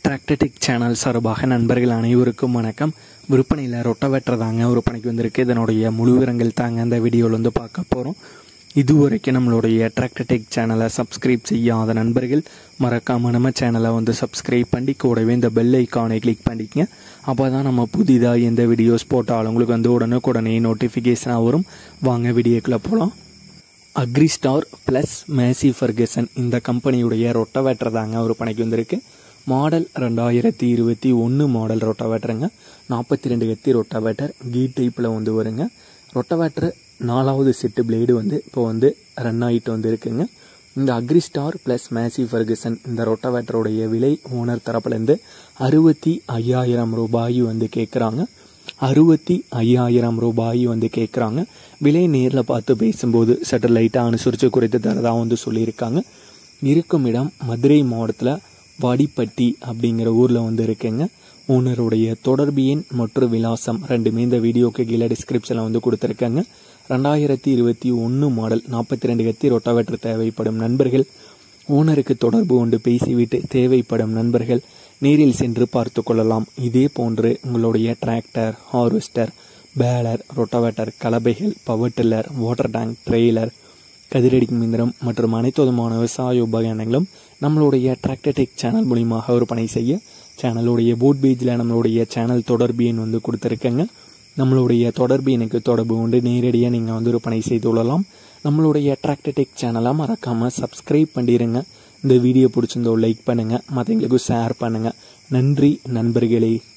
டிராக்டடிக் channel சார்பாக நண்பர்கள் அனைவருக்கும் வணக்கம் விற்பனையில் ரொட்டவேட்டர் தாங்க விற்பனைக்கு வந்திருக்கு இதனுடைய முழு விவரங்கள் தாங்க இந்த வீடியோவில் வந்து பார்க்க போகிறோம் இதுவரைக்கும் நம்மளுடைய டிராக்டடிக் சேனலை சப்ஸ்கிரைப் செய்யாத நண்பர்கள் மறக்காமல் நம்ம சேனலை வந்து சப்ஸ்கிரைப் பண்ணி கூடவே இந்த பெல் ஐக்கானை கிளிக் பண்ணிக்கங்க அப்போ தான் நம்ம புதிதாக எந்த வீடியோஸ் போட்டாலும் உங்களுக்கு வந்து உடனுக்குடனே நோட்டிஃபிகேஷனாக வரும் வாங்க வீடியோக்குள்ளே போகலாம் அக்ரிஸ்டார் ப்ளஸ் மேசி ஃபர்கசன் இந்த கம்பெனியுடைய ரொட்டவேட்டர் தாங்க விற்பனைக்கு வந்திருக்கு மாடல் ரெண்டாயிரத்தி இருபத்தி ஒன்று மாடல் ரொட்டவேட்டருங்க நாற்பத்தி ரெண்டு கத்தி ரொட்டவேட்டர் கீ டைப்பில் வந்து வருங்க ரொட்டவேட்டர் நாலாவது செட்டு பிளேடு வந்து இப்போ வந்து ரன் ஆகிட்டு வந்து இருக்குங்க இந்த அக்ரிஸ்டார் ப்ளஸ் மேசி ஃபர்கசன் இந்த ரொட்டவேட்டருடைய விலை ஓனர் தரப்புலேருந்து அறுபத்தி ஐயாயிரம் ரூபாய் வந்து கேட்குறாங்க அறுபத்தி ஐயாயிரம் ரூபாய் வந்து கேட்குறாங்க விலை நேரில் பார்த்து பேசும்போது சற்று லைட்டாக அனுசரித்து குறைத்து தரதாக வந்து சொல்லியிருக்காங்க இருக்கும் இடம் மதுரை மாவட்டத்தில் வாடிப்பட்டி அப்படிங்கிற ஊரில் வந்து இருக்குங்க ஓனருடைய தொடர்பு எண் மற்றும் விலாசம் ரெண்டுமே இந்த வீடியோக்கு கீழே டிஸ்கிரிப்ஷனில் வந்து கொடுத்துருக்காங்க ரெண்டாயிரத்தி இருபத்தி ஒன்று மாடல் நாற்பத்தி ரெண்டு கத்தி ரொட்டாவேட்டர் தேவைப்படும் நண்பர்கள் ஓனருக்கு தொடர்பு கொண்டு பேசிவிட்டு தேவைப்படும் நண்பர்கள் நேரில் சென்று பார்த்து கொள்ளலாம் இதே போன்று உங்களுடைய டிராக்டர் ஹார்வெஸ்டர் பேலர் ரொட்டவேட்டர் கலபைகள் power tiller water tank trailer கதிரடிக்கும் இயந்திரம் மற்றும் அனைத்து விதமான விவசாய உபகரணங்களும் நம்மளுடைய டிராக்டர்டெக் சேனல் மூலியமாக விற்பனை செய்ய சேனலுடைய போட் பேஜில் நம்மளுடைய சேனல் தொடர்பு எண் வந்து கொடுத்துருக்கேங்க நம்மளுடைய தொடர்பு எனக்கு தொடர்பு கொண்டு நேரடியாக நீங்கள் வந்து விற்பனை செய்து கொள்ளலாம் நம்மளுடைய டிராக்டர்டெக் சேனலை மறக்காமல் சப்ஸ்கிரைப் பண்ணிடுங்க இந்த வீடியோ பிடிச்சிருந்தோ லைக் பண்ணுங்கள் மற்றவங்களுக்கு ஷேர் பண்ணுங்கள் நன்றி நண்பர்களே